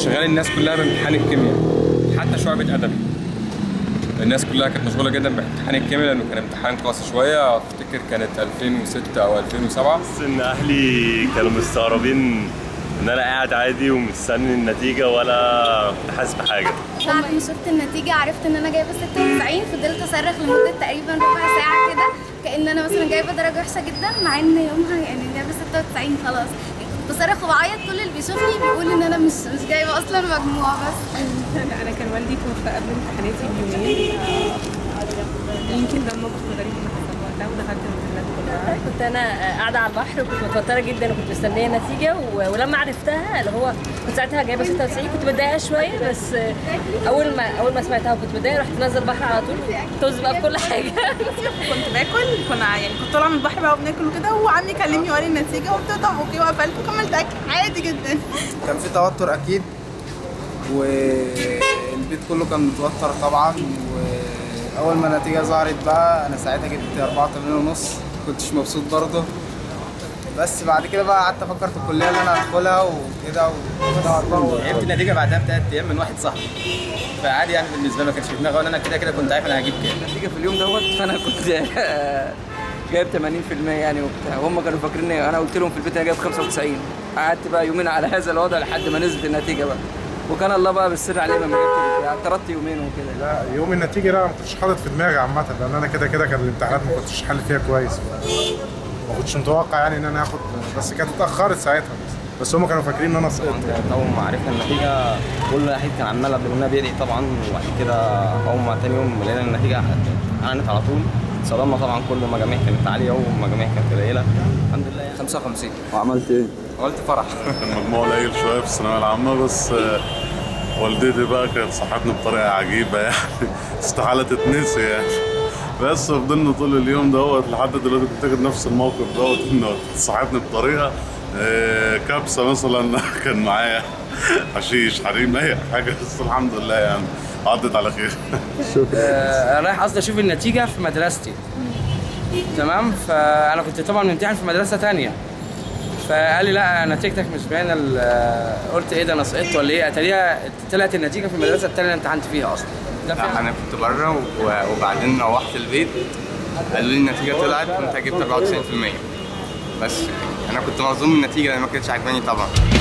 شغال الناس كلها بامتحان الكيمياء حتى شعبة أدبي الناس كلها كانت مشغولة جدا بامتحان الكيمياء لأنه كان امتحان قاسي شوية أفتكر كانت 2006 أو 2007 بس ان اهلي كانوا مستغربين ان انا قاعد عادي ومستني النتيجه ولا كنت حاسس بحاجه بعد ما شفت النتيجة عرفت ان انا جايبة 96 فضلت اصرخ لمدة تقريبا ربع ساعة كده كأن انا مثلا جايبة درجة وحشة جدا مع ان يومها يعني جايبة 96 خلاص كنت بصرخ وبعيط كل اللي بيشوفني بيقول ان انا مش مش جايبة اصلا مجموع بس انا كان والدي توفى قبل امتحاناتي بيومين آه، يمكن ده الموقف الغريب اللي حصل وقتها ودخلت الامتحانات كلها كنت انا قاعده على البحر وكنت متوتره جدا وكنت مستنيه النتيجه و- ولما عرفتها اللي هو كنت ساعتها جايبه 96 كنت متضايقه شويه بس اول ما اول ما سمعتها وكنت متضايقه رحت نازله البحر على طول طز بقى في كل حاجه كنت باكل كنا يعني كنت طالعه من البحر بقى وبناكل وكده وعمي كلمني وقال لي النتيجه قلت له طب اوكي وقفلت وكملت اكل عادي جدا كان في توتر اكيد والبيت كله كان متوتر طبعا واول ما النتيجه ظهرت بقى انا ساعتها جبت 84 ونص كنتش مبسوط برضه بس بعد كده بقى قعدت افكر في الكليه اللي انا هدخلها وكده عرفت النتيجه بعدها بثلاث ايام من واحد صاحبي فعادي يعني بالنسبه لي ما كانش في دماغي وانا انا كده كده كنت عارف انا هجيب كام النتيجه في اليوم دوت فانا كنت جايب 80% يعني وبتاع وهم كانوا فاكرين انا قلت لهم في البيت انا جايب 95 قعدت بقى يومين على هذا الوضع لحد ما نزلت النتيجه بقى وكان الله بقى بالسر عليه ما جبت البتاع. اعترضت يومين وكده لا يوم النتيجه لا ما كنتش حاطط في دماغي عامه لان انا كده كده كان الامتحانات ما كنتش حل فيها كويس ما كنتش متوقع يعني ان انا اخد بس كانت اتاخرت ساعتها بس, بس هم كانوا فاكرين ان انا سقطت اول ما عرفنا النتيجه كل واحد كان عمال قبل منها بيدعي طبعا وبعد كده اول ما تاني يوم لقينا النتيجه اعلنت على طول صدمنا طبعا كل المجاميع كانت عاليه والمجاميع كانت قليله الحمد لله يعني 55 وعملت ايه؟ عملت فرح كان مجموع قليل شويه في الثانويه العامه بس آه، والدتي بقى كانت صحتني بطريقه عجيبه يعني استحاله تتنسي يعني بس فضلنا طول اليوم دوت لحد دلوقتي بفتكر نفس الموقف دوت انه صحتني بطريقه آه، كبسه مثلا كان معايا حشيش حريم اي حاجه بس الحمد لله يعني عدت على خير انا رايح قصدي اشوف النتيجه في مدرستي تمام فانا كنت طبعا ممتحن في مدرسه تانية فقال لي لا نتيجتك مش باينه ال- قلت ايه ده انا سقطت ولا ايه اتاريها طلعت النتيجه في المدرسه التانية اللي امتحنت فيها اصلا ده لا فعلا انا كنت بره و- وبعدين روحت البيت قالوا لي النتيجه طلعت وانت جبت 94% بس انا كنت مصدوم من النتيجه لان ما كانتش عاجباني طبعا